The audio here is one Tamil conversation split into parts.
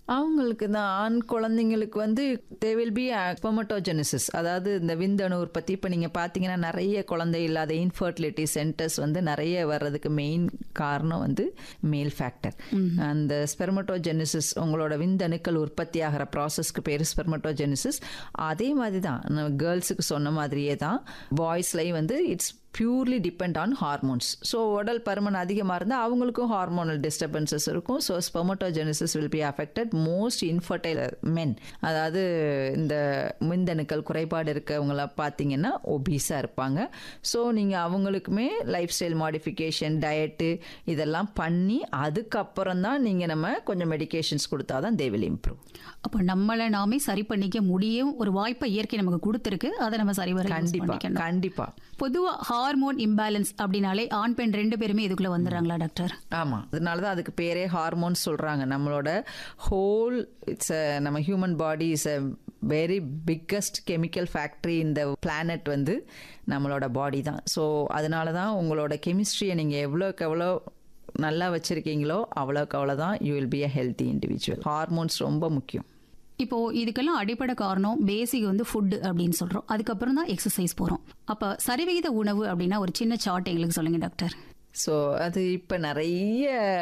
அவங்களுக்கு இந்த ஆண் குழந்தைங்களுக்கு வந்து தே வில் பி ஸ்பெமட்டோஜெனிசிஸ் அதாவது இந்த விந்தணு உற்பத்தி இப்போ நீங்கள் பார்த்தீங்கன்னா நிறைய குழந்தை இல்லாத இன்ஃபர்டிலிட்டி சென்டர்ஸ் வந்து நிறைய வர்றதுக்கு மெயின் காரணம் வந்து மேல் ஃபேக்டர் அந்த ஸ்பெர்மட்டோஜெனிசிஸ் உங்களோட விந்தணுக்கள் உற்பத்தி ஆகிற ப்ராசஸ்க்கு பேர் ஸ்பெர்மட்டோஜெனிசிஸ் அதே மாதிரி தான் கேர்ள்ஸுக்கு சொன்ன மாதிரியே தான் பாய்ஸ்லையும் வந்து it's purely depend on hormones so உடல் பருமன் அதிகமாக இருந்தால் அவங்களுக்கும் ஹார்மோனல் டிஸ்டர்பன்சஸ் இருக்கும் so spermatogenesis will be affected most infertile men அதாவது இந்த மிந்தணுக்கள் குறைபாடு இருக்கவங்கள பார்த்தீங்கன்னா ஒபீஸாக இருப்பாங்க ஸோ நீங்கள் அவங்களுக்குமே லைஃப் ஸ்டைல் மாடிஃபிகேஷன் டயட்டு இதெல்லாம் பண்ணி அதுக்கப்புறம் தான் நீங்கள் நம்ம கொஞ்சம் மெடிகேஷன்ஸ் கொடுத்தா தான் தே வில் இம்ப்ரூவ் அப்போ நம்மளை நாமே சரி பண்ணிக்க முடியும் ஒரு வாய்ப்பை இயற்கை நமக்கு கொடுத்துருக்கு அதை நம்ம சரி வர use கண்டிப்பாக பண்ணிக்கணும் கண்டிப்பாக பொதுவா ஹார்மோன் இம்பேலன்ஸ் அப்படின்னாலே ஆண் பெண் ரெண்டு பேருமே இதுக்குள்ள வந்துடுறாங்களா டாக்டர் ஆமாம் அதனால தான் அதுக்கு பேரே ஹார்மோன்ஸ் சொல்கிறாங்க நம்மளோட ஹோல் இட்ஸ் நம்ம human body is a very biggest chemical factory இந்த பிளானட் வந்து நம்மளோட பாடி தான் ஸோ அதனால தான் உங்களோட கெமிஸ்ட்ரியை நீங்கள் எவ்வளோக்கு எவ்வளோ நல்லா வச்சுருக்கீங்களோ அவ்வளோக்கு அவ்வளோ தான் you will be a healthy individual hormones ரொம்ப முக்கியம் இப்போ இதுக்கெல்லாம் அடிப்படை காரணம் பேசிக் வந்து ஃபுட் அப்படின்னு சொல்றோம் அதுக்கப்புறம் தான் எக்ஸசைஸ் போறோம் அப்ப சரிவிகித உணவு அப்படின்னா ஒரு சின்ன சார்ட் எங்களுக்கு சொல்லுங்க டாக்டர் ஸோ அது இப்போ நிறைய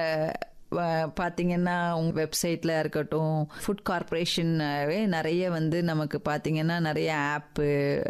வ- பார்த்தீங்கன்னா உங்கள் வெப்சைட்டில் இருக்கட்டும் ஃபுட் கார்ப்பரேஷனாவே நிறைய வந்து நமக்கு பார்த்தீங்கன்னா நிறைய ஆப்பு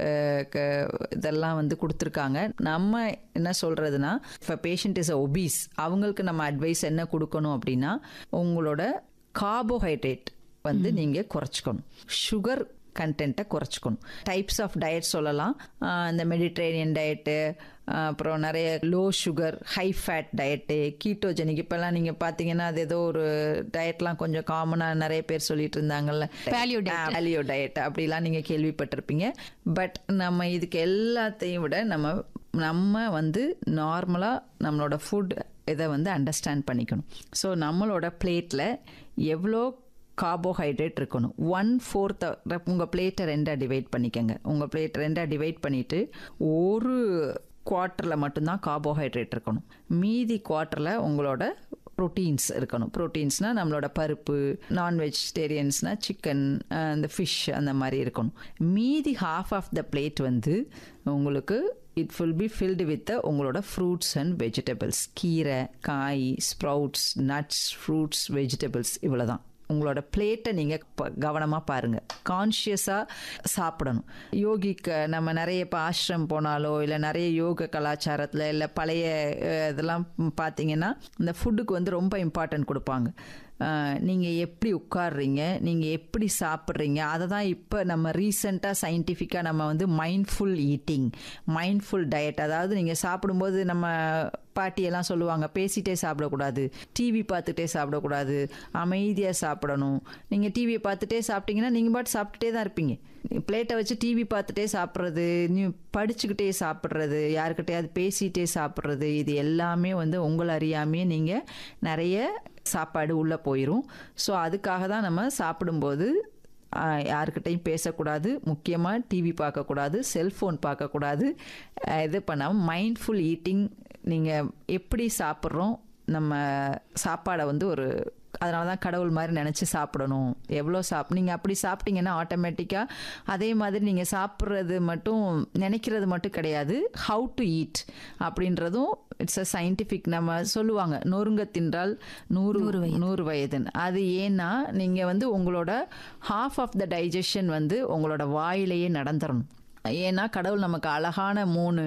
இதெல்லாம் வந்து கொடுத்துருக்காங்க நம்ம என்ன சொல்கிறதுனா இப்போ பேஷண்ட் இஸ் ஒபீஸ் அவங்களுக்கு நம்ம அட்வைஸ் என்ன கொடுக்கணும் அப்படின்னா உங்களோட கார்போஹைட்ரேட் வந்து நீங்கள் குறைச்சிக்கணும் சுகர் கண்டென்ட்டை குறைச்சிக்கணும் டைப்ஸ் ஆஃப் டயட் சொல்லலாம் ஆஹ் இந்த மெடிட்ரேனியன் டயட்டு அப்புறம் நிறைய low sugar high fat diet ketogenic இப்போல்லாம் நீங்கள் பார்த்தீங்கன்னா அது ஏதோ ஒரு டயட்லாம் கொஞ்சம் காமனாக நிறைய பேர் சொல்லிட்டு இருந்தாங்கல்ல Paleo diet. பேலியோ டயட் அப்படிலாம் நீங்கள் கேள்விப்பட்டிருப்பீங்க பட் நம்ம இதுக்கு எல்லாத்தையும் விட நம்ம நம்ம வந்து நார்மலாக நம்மளோட ஃபுட் இதை வந்து அண்டர்ஸ்டாண்ட் பண்ணிக்கணும் ஸோ நம்மளோட பிளேட்டில் எவ்வளோ கார்போஹைட்ரேட் இருக்கணும் ஒன் ஃபோர்த் உங்கள் பிளேட்டை ரெண்டாக டிவைட் பண்ணிக்கோங்க உங்கள் பிளேட் ரெண்டாக டிவைட் பண்ணிவிட்டு ஒரு குவார்ட்டரில் மட்டும்தான் கார்போஹைட்ரேட் இருக்கணும் மீதி குவார்ட்டரில் உங்களோட ப்ரோட்டீன்ஸ் இருக்கணும் ப்ரோட்டீன்ஸ்னால் நம்மளோட பருப்பு நான் வெஜிடேரியன்ஸ்னால் சிக்கன் இந்த ஃபிஷ் அந்த மாதிரி இருக்கணும் மீதி ஹாஃப் ஆஃப் த பிளேட் வந்து உங்களுக்கு it will be filled with உங்களோட ஃப்ரூட்ஸ் அண்ட் வெஜிடபிள்ஸ் கீரை காய் ஸ்ப்ரவுட்ஸ் நட்ஸ் ஃப்ரூட்ஸ் வெஜிடபிள்ஸ் இவ்வளோ தான் உங்களோட பிளேட்டை நீங்கள் கவனமாக பாருங்கள் கான்ஷியஸாக சாப்பிடணும் யோகிக்கு நம்ம நிறைய இப்போ ஆசிரம் போனாலோ இல்லை நிறைய யோக கலாச்சாரத்தில் இல்லை பழைய அஹ், இதெல்லாம் பார்த்தீங்கன்னா இந்த ஃபுட்டுக்கு வந்து ரொம்ப இம்பார்ட்டன்ட் கொடுப்பாங்க நீங்கள் எப்படி உட்காடுறீங்க நீங்கள் எப்படி சாப்பிட்றீங்க அதை தான் இப்போ நம்ம ரீசெண்டாக சயின்டிஃபிக்காக நம்ம வந்து மைண்ட்ஃபுல் ஈட்டிங் மைண்ட்ஃபுல் டயட் அதாவது நீங்கள் சாப்பிடும்போது நம்ம பாட்டியெல்லாம் சொல்லுவாங்க பேசிட்டே சாப்பிடக்கூடாது டிவி பார்த்துட்டே சாப்பிடக்கூடாது அமைதியாக சாப்பிடணும் நீங்கள் டிவியை பார்த்துட்டே சாப்பிட்டீங்கன்னா நீங்கள் பாட்டு சாப்பிட்டுட்டே தான் இருப்பீங்க பிளேட்டை வச்சு டிவி பார்த்துட்டே சாப்பிட்றது நீ படிச்சுக்கிட்டே சாப்பிட்றது யாருக்கிட்டையாவது பேசிகிட்டே சாப்பிட்றது இது எல்லாமே வந்து உங்களை அறியாமையே நீங்கள் நிறைய சாப்பாடு உள்ளே போயிடும் ஸோ அதுக்காக தான் நம்ம சாப்பிடும்போது ஆஹ், யாருக்கிட்டையும் பேசக்கூடாது முக்கியமாக டிவி பார்க்கக்கூடாது செல்ஃபோன் பார்க்கக்கூடாது ஆஹ், இது பண்ணாமல் மைண்ட்ஃபுல் ஈட்டிங் நீங்கள் எப்படி சாப்பிட்றோம் நம்ம சாப்பாடை வந்து ஒரு அதனால தான் கடவுள் மாதிரி நினச்சி சாப்பிடணும் எவ்வளோ சாப் நீங்கள் அப்படி சாப்பிட்டீங்கன்னா ஆட்டோமேட்டிக்காக அதே மாதிரி நீங்கள் சாப்பிட்றது மட்டும் நினைக்கிறது மட்டும் கிடையாது ஹவு டு ஈட் அப்படின்றதும் இட்ஸ் அ சயின்டிஃபிக் நம்ம சொல்லுவாங்க நொறுங்க தின்றால் நூறு நூறு வயதுன்னு அது ஏன்னா நீங்கள் வந்து உங்களோட ஹாஃப் ஆஃப் த டைஜஷன் வந்து உங்களோட வாயிலேயே நடந்துடணும் ஏன்னா கடவுள் நமக்கு அழகான மூணு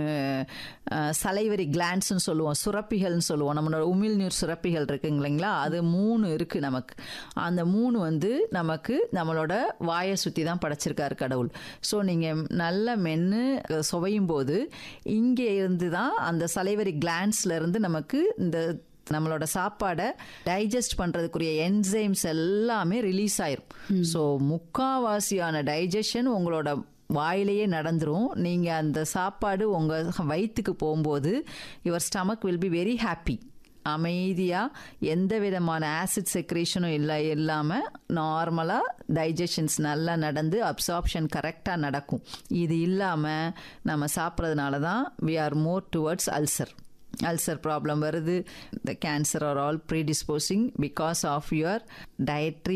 அஹ், சலைவரி கிளான்ஸ்னு சொல்லுவோம் சுரப்பிகள்னு சொல்லுவோம் நம்மளோட உமிழ்நீர் சுரப்பிகள் இருக்குங்க இல்லைங்களா அது மூணு இருக்குது நமக்கு அந்த மூணு வந்து நமக்கு நம்மளோட வாயை சுற்றி தான் படைச்சிருக்காரு கடவுள் ஸோ நீங்கள் நல்ல மென்று சுவையும் போது இங்கே இருந்து தான் அந்த சலைவரி கிளான்ஸ்ல இருந்து நமக்கு இந்த நம்மளோட சாப்பாடை டைஜஸ்ட் பண்ணுறதுக்குரிய என்சைம்ஸ் எல்லாமே ரிலீஸ் ஆயிரும் ஸோ முக்காவாசியான டைஜஷன் உங்களோட வாயிலேயே நடந்துரும் நீங்கள் அந்த சாப்பாடு உங்கள் வயிற்றுக்கு போகும்போது your stomach will be very happy அமைதியாக எந்த விதமான ஆசிட் செக்ரேஷனும் இல்லை இல்லாமல் நார்மலாக டைஜஷன்ஸ் நல்லா நடந்து அப்சார்ப்ஷன் கரெக்டாக நடக்கும் இது இல்லாமல் நம்ம சாப்பிட்றதுனால தான் we are more towards ulcer ulcer problem வருது the cancer are all predisposing because of your dietary